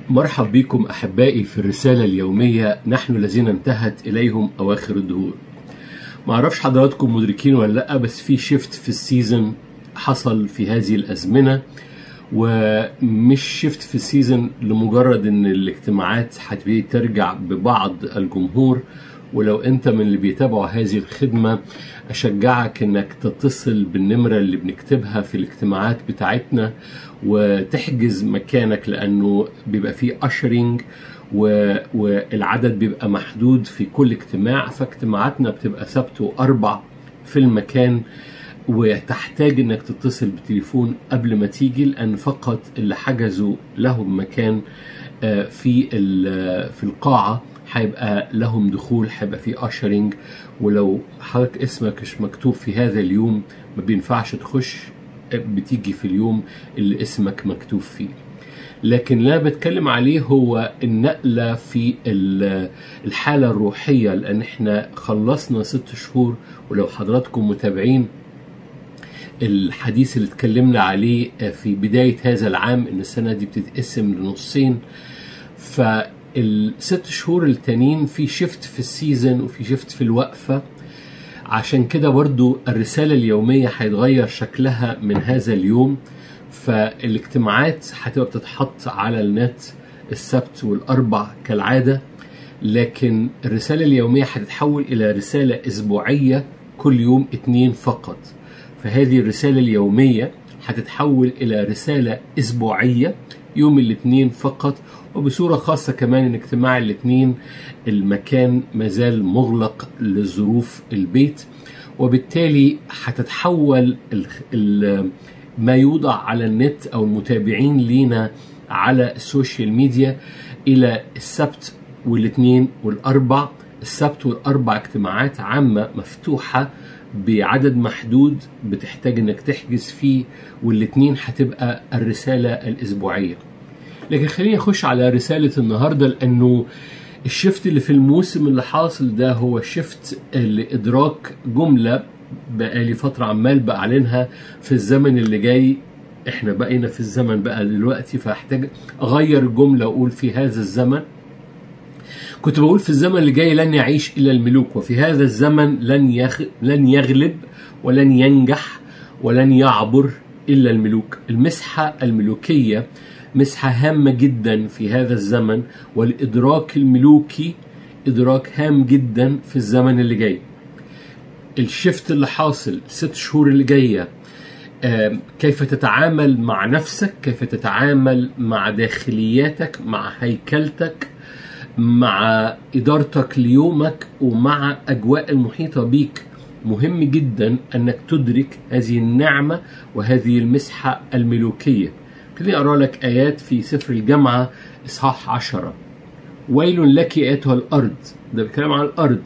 مرحب بكم أحبائي في الرسالة اليومية نحن الذين انتهت إليهم أواخر الدهور ما أعرفش حضراتكم مدركين ولا لأ بس في شيفت في السيزن حصل في هذه الأزمنة ومش شيفت في السيزن لمجرد ان الاجتماعات هتبتدي ترجع ببعض الجمهور ولو انت من اللي بيتابعوا هذه الخدمة اشجعك انك تتصل بالنمرة اللي بنكتبها في الاجتماعات بتاعتنا وتحجز مكانك لانه بيبقى فيه اشرينج والعدد بيبقى محدود في كل اجتماع فاجتماعاتنا بتبقى سبت واربع في المكان وتحتاج انك تتصل بتليفون قبل ما تيجي لان فقط اللي حجزوا لهم مكان في في القاعه هيبقى لهم دخول هيبقى في اشرنج ولو حضرتك اسمك مش مكتوب في هذا اليوم ما بينفعش تخش بتيجي في اليوم اللي اسمك مكتوب فيه لكن اللي انا بتكلم عليه هو النقله في الحاله الروحيه لان احنا خلصنا ست شهور ولو حضراتكم متابعين الحديث اللي اتكلمنا عليه في بداية هذا العام ان السنة دي بتتقسم لنصين فالست شهور التانيين في شفت في السيزن وفي شفت في الوقفة عشان كده برضو الرسالة اليومية هيتغير شكلها من هذا اليوم فالاجتماعات هتبقى بتتحط على النت السبت والأربع كالعادة لكن الرسالة اليومية هتتحول إلى رسالة أسبوعية كل يوم اتنين فقط فهذه الرسالة اليومية هتتحول إلى رسالة أسبوعية يوم الاثنين فقط وبصورة خاصة كمان ان اجتماع الاثنين المكان مازال مغلق لظروف البيت وبالتالي هتتحول ال ال ما يوضع على النت او المتابعين لينا على السوشيال ميديا الى السبت والاثنين والاربع السبت والاربع اجتماعات عامة مفتوحة بعدد محدود بتحتاج انك تحجز فيه والاثنين هتبقى الرسالة الاسبوعية لكن خليني اخش على رسالة النهاردة لانه الشفت اللي في الموسم اللي حاصل ده هو شفت لادراك جملة بقالي فترة عمال بعلنها في الزمن اللي جاي احنا بقينا في الزمن بقى دلوقتي فاحتاج اغير الجملة واقول في هذا الزمن كنت بقول في الزمن اللي جاي لن يعيش الا الملوك وفي هذا الزمن لن يخ... لن يغلب ولن ينجح ولن يعبر الا الملوك المسحه الملوكيه مسحه هامه جدا في هذا الزمن والادراك الملوكي ادراك هام جدا في الزمن اللي جاي الشفت اللي حاصل ست شهور اللي جايه كيف تتعامل مع نفسك كيف تتعامل مع داخلياتك مع هيكلتك مع إدارتك ليومك ومع أجواء المحيطة بيك مهم جدا أنك تدرك هذه النعمة وهذه المسحة الملوكية خليني أقرأ لك آيات في سفر الجامعة إصحاح عشرة ويل لك أيتها الأرض ده بيتكلم عن الأرض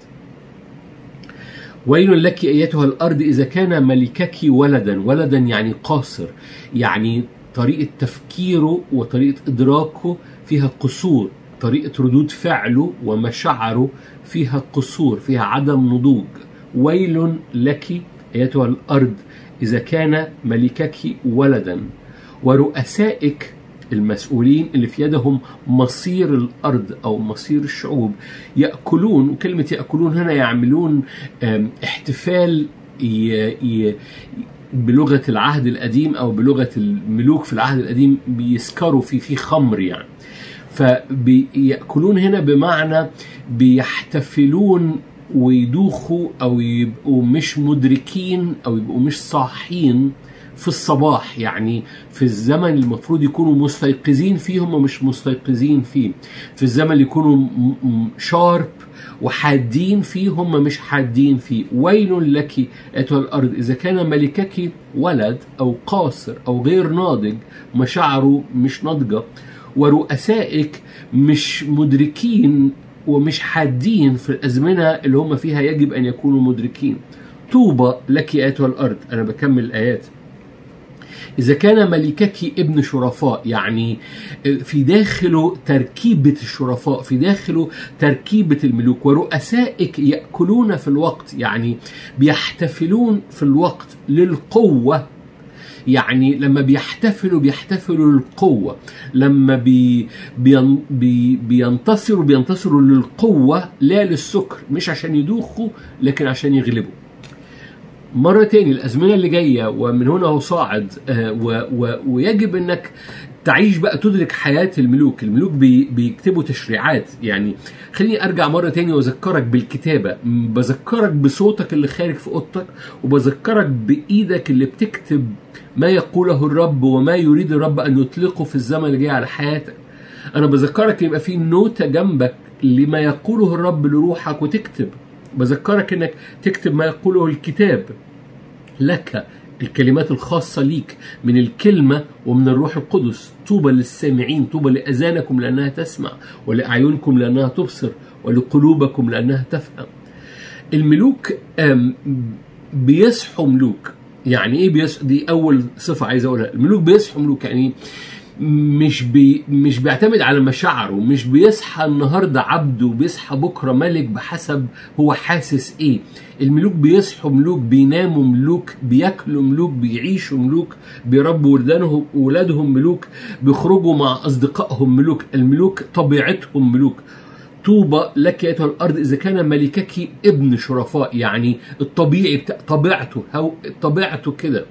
ويل لك أيتها الأرض إذا كان ملكك ولدا ولدا يعني قاصر يعني طريقة تفكيره وطريقة إدراكه فيها قصور طريقة ردود فعله ومشاعره فيها قصور فيها عدم نضوج ويل لك أيتها الأرض إذا كان ملكك ولدا ورؤسائك المسؤولين اللي في يدهم مصير الأرض أو مصير الشعوب يأكلون وكلمة يأكلون هنا يعملون احتفال ي... ي... بلغة العهد القديم أو بلغة الملوك في العهد القديم بيسكروا في في خمر يعني فبيأكلون هنا بمعنى بيحتفلون ويدوخوا او يبقوا مش مدركين او يبقوا مش صاحين في الصباح يعني في الزمن المفروض يكونوا مستيقظين فيه هم مش مستيقظين فيه في الزمن اللي يكونوا شارب وحادين فيه هم مش حادين فيه ويل لك أيتها الأرض إذا كان ملكك ولد أو قاصر أو غير ناضج مشاعره مش ناضجة ورؤسائك مش مدركين ومش حادين في الأزمنة اللي هم فيها يجب أن يكونوا مدركين طوبى لك أيتها الأرض أنا بكمل الآيات إذا كان ملكك ابن شرفاء يعني في داخله تركيبة الشرفاء في داخله تركيبة الملوك ورؤسائك يأكلون في الوقت يعني بيحتفلون في الوقت للقوة يعني لما بيحتفلوا بيحتفلوا للقوة لما بي بين بي بينتصروا بينتصروا للقوة لا للسكر مش عشان يدوخوا لكن عشان يغلبوا مرة تاني الأزمنة اللي جاية ومن هنا وصاعد آه، و و ويجب أنك تعيش بقى تدرك حياة الملوك الملوك بي بيكتبوا تشريعات يعني خليني أرجع مرة تاني وأذكرك بالكتابة م، بذكرك بصوتك اللي خارج في أوضتك وبذكرك بإيدك اللي بتكتب ما يقوله الرب وما يريد الرب أن يطلقه في الزمن اللي جاي على حياتك أنا بذكرك يبقى في نوتة جنبك لما يقوله الرب لروحك وتكتب بذكرك انك تكتب ما يقوله الكتاب لك الكلمات الخاصة ليك من الكلمة ومن الروح القدس طوبى للسامعين طوبى لأذانكم لأنها تسمع ولأعينكم لأنها تبصر ولقلوبكم لأنها تفهم الملوك آم، بيصحوا ملوك يعني ايه بيص... دي اول صفه عايز اقولها الملوك بيصحوا ملوك يعني مش بي مش بيعتمد على مشاعره مش بيصحى النهارده عبد وبيصحى بكره ملك بحسب هو حاسس ايه الملوك بيصحوا ملوك بيناموا ملوك بياكلوا ملوك بيعيشوا ملوك بيربوا ولدانهم ولادهم ملوك بيخرجوا مع اصدقائهم ملوك الملوك طبيعتهم ملوك طوبى لك ايتها الارض اذا كان ملكك ابن شرفاء يعني الطبيعي بتاع طبيعته هو طبيعته كده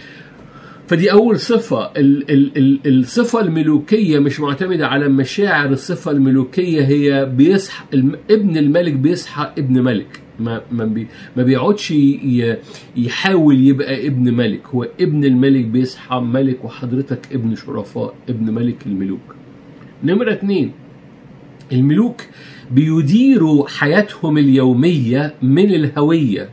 فدي اول صفه ال ال ال الصفه الملوكيه مش معتمده على مشاعر الصفه الملوكيه هي بيصحى الم- ابن الملك بيصحى ابن ملك ما ما, بي ما بيقعدش ي- يحاول يبقى ابن ملك هو ابن الملك بيصحى ملك وحضرتك ابن شرفاء ابن ملك الملوك نمرة اتنين الملوك بيديروا حياتهم اليومية من الهوية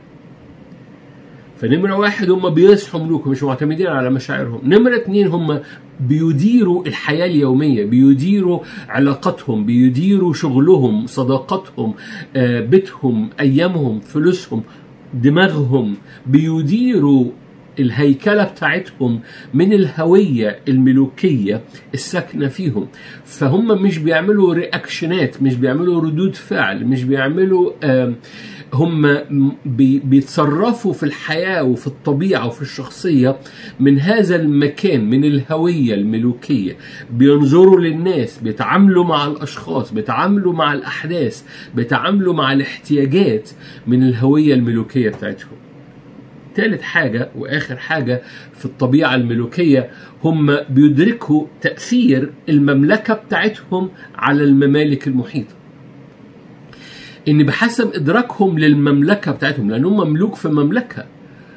فنمرة واحد هم بيصحوا ملوك مش معتمدين على مشاعرهم نمرة اتنين هم بيديروا الحياة اليومية بيديروا علاقاتهم بيديروا شغلهم صداقاتهم آه، بيتهم أيامهم فلوسهم دماغهم بيديروا الهيكلة بتاعتهم من الهوية الملوكية الساكنة فيهم فهم مش بيعملوا رياكشنات مش بيعملوا ردود فعل مش بيعملوا آم، هم بي- بيتصرفوا في الحياة وفي الطبيعة وفي الشخصية من هذا المكان من الهوية الملوكية بينظروا للناس بيتعاملوا مع الأشخاص بيتعاملوا مع الأحداث بيتعاملوا مع الاحتياجات من الهوية الملوكية بتاعتهم ثالث حاجة وآخر حاجة في الطبيعة الملوكية هم بيدركوا تأثير المملكة بتاعتهم على الممالك المحيطة ان بحسب ادراكهم للمملكه بتاعتهم لان هم ملوك في مملكه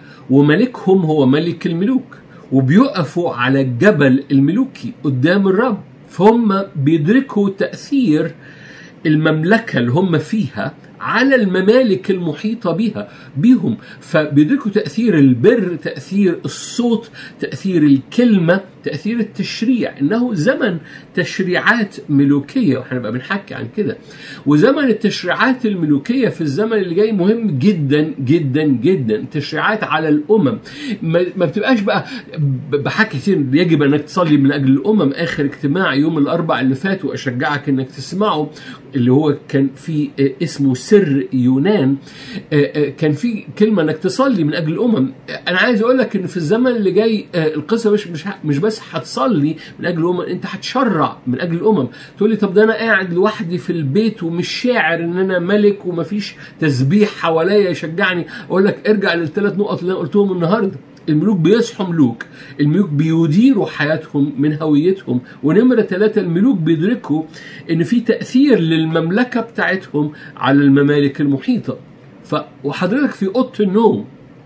وملكهم هو ملك الملوك وبيقفوا على الجبل الملوكي قدام الرب فهم بيدركوا تاثير المملكه اللي هم فيها على الممالك المحيطة بها بيهم فبيدركوا تأثير البر تأثير الصوت تأثير الكلمة تأثير التشريع إنه زمن تشريعات ملوكية وهنبقى بنحكي عن كده وزمن التشريعات الملوكية في الزمن اللي جاي مهم جدا جدا جدا تشريعات على الأمم ما ما بتبقاش بقى ب- بحكي كتير يجب أنك تصلي من أجل الأمم آخر اجتماع يوم الأربع اللي فات وأشجعك أنك تسمعه اللي هو كان في آه، اسمه سر يونان آه، آه، كان في كلمة أنك تصلي من أجل الأمم آه، أنا عايز أقول لك إن في الزمن اللي جاي آه، القصة مش مش ه- مش بس هتصلي من أجل الأمم أنت هتشرع من أجل الأمم تقول لي طب ده أنا قاعد لوحدي في البيت ومش شاعر إن أنا ملك ومفيش تسبيح حواليا يشجعني أقول لك ارجع للثلاث نقط اللي أنا قلتهم النهارده الملوك بيصحوا ملوك الملوك بيديروا حياتهم من هويتهم ونمرة ثلاثة الملوك بيدركوا ان في تأثير للمملكة بتاعتهم على الممالك المحيطة ف... وحضرتك في أوضة النوم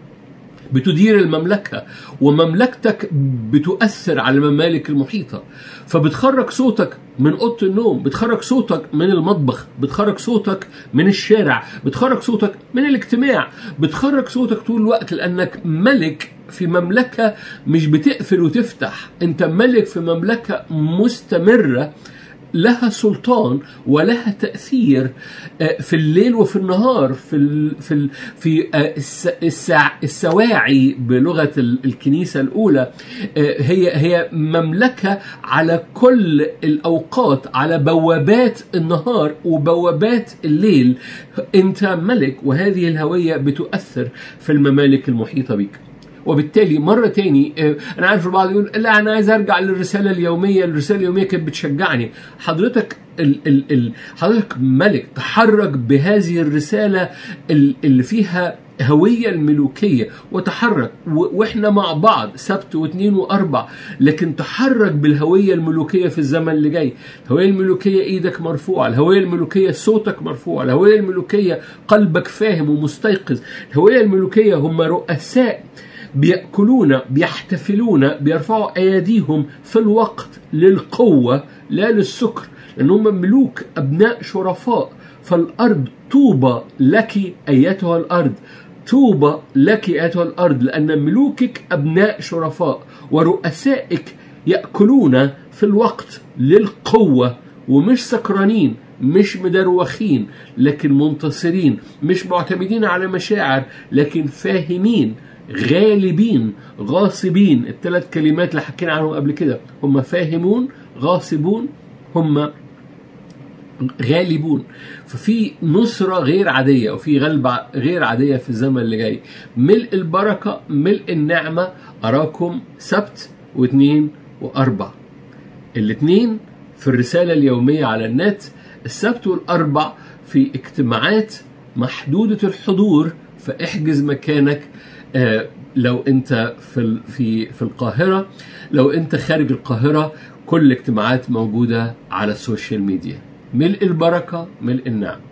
بتدير المملكة ومملكتك بتؤثر على الممالك المحيطة فبتخرج صوتك من أوضة النوم بتخرج صوتك من المطبخ بتخرج صوتك من الشارع بتخرج صوتك من الاجتماع بتخرج صوتك طول الوقت لأنك ملك في مملكة مش بتقفل وتفتح انت ملك في مملكة مستمرة لها سلطان ولها تأثير آه، في الليل وفي النهار في ال في ال في آه، الس- السع- السواعي بلغة ال- الكنيسة الأولى آه، هي هي مملكة على كل الأوقات على بوابات النهار وبوابات الليل أنت ملك وهذه الهوية بتؤثر في الممالك المحيطة بك وبالتالي مرة تاني آه، أنا عارف البعض يقول لا أنا عايز أرجع للرسالة اليومية الرسالة اليومية كانت بتشجعني حضرتك ال ال ال حضرتك ملك تحرك بهذه الرسالة ال- اللي فيها هوية الملوكية وتحرك و- واحنا مع بعض سبت واثنين واربع لكن تحرك بالهوية الملوكية في الزمن اللي جاي الهوية الملوكية ايدك مرفوعة الهوية الملوكية صوتك مرفوع الهوية الملوكية قلبك فاهم ومستيقظ الهوية الملوكية هم رؤساء بيأكلون بيحتفلون بيرفعوا أيديهم في الوقت للقوة لا للسكر لأن هم ملوك أبناء شرفاء فالأرض طوبى لك أيتها الأرض طوبى لك أيتها الأرض لأن ملوكك أبناء شرفاء ورؤسائك يأكلون في الوقت للقوة ومش سكرانين مش مدروخين لكن منتصرين مش معتمدين على مشاعر لكن فاهمين غالبين غاصبين الثلاث كلمات اللي حكينا عنهم قبل كده هم فاهمون غاصبون هم غالبون ففي نصرة غير عادية وفي غلبة غير عادية في الزمن اللي جاي ملء البركة ملء النعمة أراكم سبت واثنين وأربع الاثنين في الرسالة اليومية على النت السبت والأربع في اجتماعات محدودة الحضور فاحجز مكانك آه، لو انت في ال- في في القاهرة لو انت خارج القاهرة كل الاجتماعات موجودة على السوشيال ميديا ملء البركة ملء النعم